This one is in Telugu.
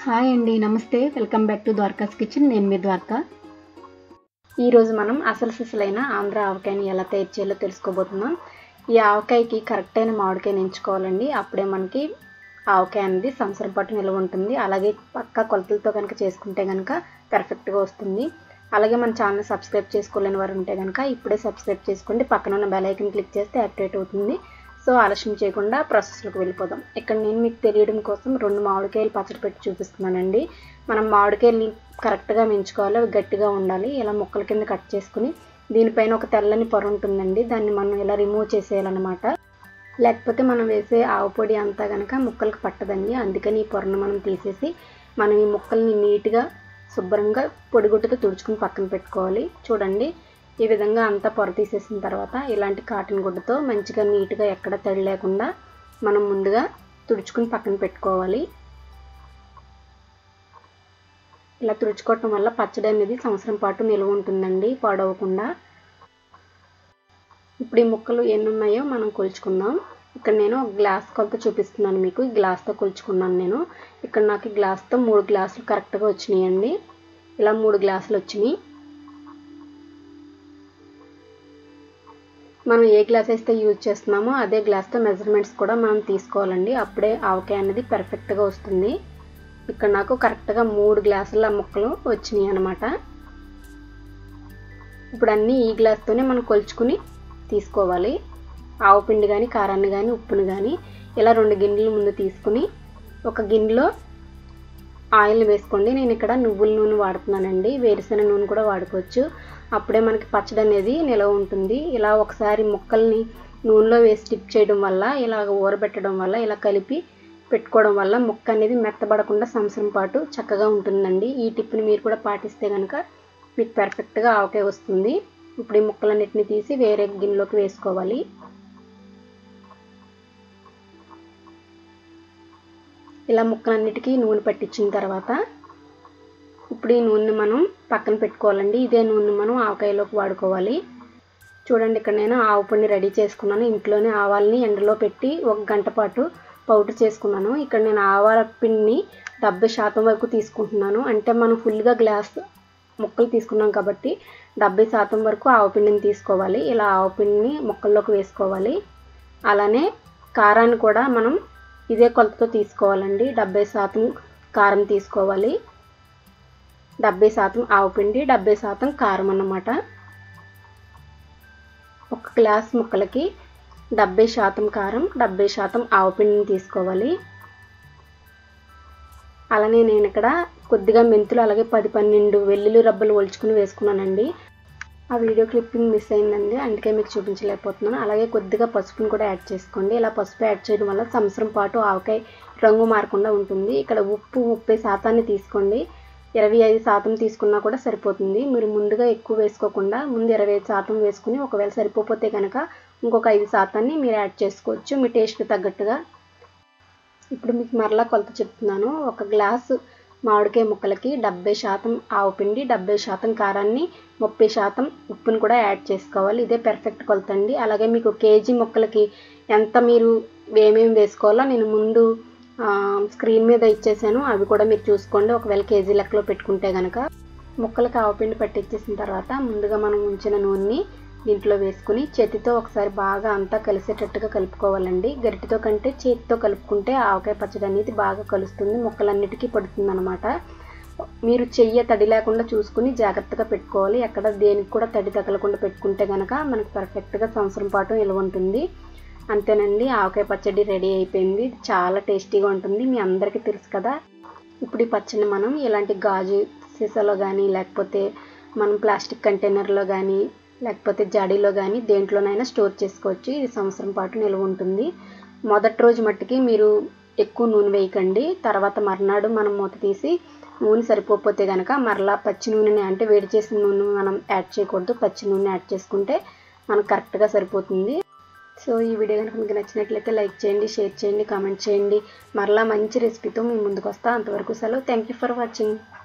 హాయ్ అండి నమస్తే welcome back to Dwaraka's kitchen నేను మీ ద్వారకా ఈరోజు మనం అసలు సిసలైన ఆంధ్ర ఆవకాయని ఎలా తయారు చేయాలో తెలుసుకోబోతున్నాం ఈ ఆవకాయకి కరెక్ట్ అయిన మామిడికాయని ఎంచుకోవాలండి అప్పుడే మనకి ఆవకాయ అనేది సంవత్సరం పాటు నిల్వ ఉంటుంది అలాగే పక్క కొలతలతో కనుక చేసుకుంటే కనుక పర్ఫెక్ట్గా వస్తుంది అలాగే మన ఛానల్ సబ్స్క్రైబ్ చేసుకోలేని వారు ఉంటే కనుక ఇప్పుడే సబ్స్క్రైబ్ చేసుకోండి పక్కన ఉన్న బెల్ ఐకన్ క్లిక్ చేస్తే యాక్టివేట్ అవుతుంది సో ఆలస్యం చేయకుండా ప్రాసెస్లోకి వెళ్ళిపోదాం ఇక్కడ నేను మీకు తెలియడం కోసం రెండు మామిడికాయలు పచ్చడి పెట్టి చూపిస్తున్నానండి మనం మామిడికాయలు కరెక్ట్గా మెంచుకోవాలి అవి గట్టిగా ఉండాలి ఇలా ముక్కల కింద కట్ చేసుకుని దీనిపైన ఒక తెల్లని పొర ఉంటుందండి దాన్ని మనం ఇలా రిమూవ్ చేసేయాలన్నమాట లేకపోతే మనం వేసే ఆవు పొడి అంతా కనుక ముక్కలకు పట్టదండి అందుకని ఈ పొరను మనం తీసేసి మనం ఈ ముక్కల్ని నీట్గా శుభ్రంగా పొడిగుడ్డతో తుడుచుకుని పక్కన పెట్టుకోవాలి చూడండి ఈ విధంగా అంతా పొర తీసేసిన తర్వాత ఇలాంటి కాటన్ గుడ్డతో మంచిగా నీట్గా ఎక్కడ తడి లేకుండా మనం ముందుగా తుడుచుకుని పక్కన పెట్టుకోవాలి ఇలా తుడుచుకోవటం వల్ల పచ్చడి అనేది సంవత్సరం పాటు నిల్వ ఉంటుందండి పాడవకుండా ఇప్పుడు ఈ ముక్కలు ఎన్ని ఉన్నాయో మనం కొలుచుకుందాం ఇక్కడ నేను గ్లాస్ కొలత చూపిస్తున్నాను మీకు ఈ గ్లాస్తో కొలుచుకున్నాను నేను ఇక్కడ నాకు ఈ గ్లాస్తో మూడు గ్లాసులు కరెక్ట్గా వచ్చినాయండి ఇలా మూడు గ్లాసులు వచ్చినాయి మనం ఏ గ్లాస్ అయితే యూజ్ చేస్తున్నామో అదే గ్లాస్తో మెజర్మెంట్స్ కూడా మనం తీసుకోవాలండి అప్పుడే ఆవకాయ అనేది పర్ఫెక్ట్గా వస్తుంది ఇక్కడ నాకు కరెక్ట్గా మూడు గ్లాసుల ముక్కలు వచ్చినాయి అనమాట ఇప్పుడు అన్నీ ఈ గ్లాస్తోనే మనం కొలుచుకుని తీసుకోవాలి ఆవు పిండి కానీ కారాన్ని కానీ ఉప్పుని కానీ ఇలా రెండు గిన్నెలు ముందు తీసుకుని ఒక గిన్నెలో ఆయిల్ వేసుకోండి నేను ఇక్కడ నువ్వుల నూనె వాడుతున్నానండి వేరుశెనగ నూనె కూడా వాడుకోవచ్చు అప్పుడే మనకి పచ్చడి అనేది నిలవ ఉంటుంది ఇలా ఒకసారి ముక్కల్ని నూనెలో వేసి టిప్ చేయడం వల్ల ఇలా ఊరబెట్టడం వల్ల ఇలా కలిపి పెట్టుకోవడం వల్ల ముక్క అనేది మెత్తబడకుండా సంవత్సరం పాటు చక్కగా ఉంటుందండి ఈ టిప్ని మీరు కూడా పాటిస్తే కనుక మీకు పర్ఫెక్ట్గా ఆవకాయ వస్తుంది ఇప్పుడు ఈ ముక్కలన్నిటిని తీసి వేరే గిన్నెలోకి వేసుకోవాలి ఇలా ముక్కలన్నిటికీ నూనె పట్టించిన తర్వాత ఇప్పుడు ఈ నూనె మనం పక్కన పెట్టుకోవాలండి ఇదే నూనె మనం ఆవకాయలోకి వాడుకోవాలి చూడండి ఇక్కడ నేను ఆవు పిండి రెడీ చేసుకున్నాను ఇంట్లోనే ఆవాల్ని ఎండలో పెట్టి ఒక గంట పాటు పౌడర్ చేసుకున్నాను ఇక్కడ నేను ఆవాల పిండిని డెబ్బై శాతం వరకు తీసుకుంటున్నాను అంటే మనం ఫుల్గా గ్లాస్ ముక్కలు తీసుకున్నాం కాబట్టి డెబ్బై శాతం వరకు ఆవు పిండిని తీసుకోవాలి ఇలా ఆవు పిండిని ముక్కల్లోకి వేసుకోవాలి అలానే కారాన్ని కూడా మనం ఇదే కొలతతో తీసుకోవాలండి డెబ్బై శాతం కారం తీసుకోవాలి డెబ్బై శాతం ఆవు పిండి డెబ్బై శాతం కారం అన్నమాట ఒక గ్లాస్ ముక్కలకి డెబ్బై శాతం కారం డెబ్బై శాతం ఆవు పిండిని తీసుకోవాలి అలానే నేను ఇక్కడ కొద్దిగా మెంతులు అలాగే పది పన్నెండు వెల్లుల్లి రబ్బలు ఒలుచుకుని వేసుకున్నానండి ఆ వీడియో క్లిప్పింగ్ మిస్ అయిందండి అందుకే మీకు చూపించలేకపోతున్నాను అలాగే కొద్దిగా పసుపుని కూడా యాడ్ చేసుకోండి ఇలా పసుపు యాడ్ చేయడం వల్ల సంవత్సరం పాటు ఆవకాయ రంగు మారకుండా ఉంటుంది ఇక్కడ ఉప్పు ముప్పై శాతాన్ని తీసుకోండి ఇరవై ఐదు శాతం తీసుకున్నా కూడా సరిపోతుంది మీరు ముందుగా ఎక్కువ వేసుకోకుండా ముందు ఇరవై ఐదు శాతం వేసుకుని ఒకవేళ సరిపోతే కనుక ఇంకొక ఐదు శాతాన్ని మీరు యాడ్ చేసుకోవచ్చు మీ టేస్ట్కి తగ్గట్టుగా ఇప్పుడు మీకు మరలా కొలత చెప్తున్నాను ఒక గ్లాసు మామిడికాయ ముక్కలకి డెబ్బై శాతం ఆవు పిండి డెబ్బై శాతం కారాన్ని ముప్పై శాతం ఉప్పుని కూడా యాడ్ చేసుకోవాలి ఇదే పర్ఫెక్ట్ కొలత అండి అలాగే మీకు కేజీ ముక్కలకి ఎంత మీరు ఏమేమి వేసుకోవాలో నేను ముందు స్క్రీన్ మీద ఇచ్చేసాను అవి కూడా మీరు చూసుకోండి ఒకవేళ కేజీ లెక్కలో పెట్టుకుంటే కనుక ముక్కలకి ఆవపిండి పట్టించేసిన తర్వాత ముందుగా మనం ఉంచిన నూనెని దీంట్లో వేసుకుని చేతితో ఒకసారి బాగా అంతా కలిసేటట్టుగా కలుపుకోవాలండి గరిటితో కంటే చేతితో కలుపుకుంటే ఆవకాయ పచ్చడి అనేది బాగా కలుస్తుంది ముక్కలన్నిటికీ పడుతుంది అనమాట మీరు చెయ్య తడి లేకుండా చూసుకుని జాగ్రత్తగా పెట్టుకోవాలి ఎక్కడ దేనికి కూడా తడి తగలకుండా పెట్టుకుంటే కనుక మనకి పర్ఫెక్ట్గా సంవత్సరం పాటు నిల్వ ఉంటుంది అంతేనండి ఆవకాయ పచ్చడి రెడీ అయిపోయింది చాలా టేస్టీగా ఉంటుంది మీ అందరికీ తెలుసు కదా ఇప్పుడు ఈ పచ్చడిని మనం ఇలాంటి గాజు సీసాలో కానీ లేకపోతే మనం ప్లాస్టిక్ కంటైనర్లో కానీ లేకపోతే జాడీలో కానీ దేంట్లోనైనా స్టోర్ చేసుకోవచ్చు ఇది సంవత్సరం పాటు నిల్వ ఉంటుంది మొదటి రోజు మట్టుకి మీరు ఎక్కువ నూనె వేయకండి తర్వాత మర్నాడు మనం మూత తీసి నూనె సరిపోతే కనుక మరలా పచ్చి నూనెని అంటే వేడి చేసిన నూనె మనం యాడ్ చేయకూడదు పచ్చి నూనె యాడ్ చేసుకుంటే మనకు కరెక్ట్గా సరిపోతుంది సో ఈ వీడియో కనుక మీకు నచ్చినట్లయితే లైక్ చేయండి షేర్ చేయండి కామెంట్ చేయండి మరలా మంచి రెసిపీతో మీ ముందుకు వస్తా అంతవరకు సెలవు థ్యాంక్ యూ ఫర్ వాచింగ్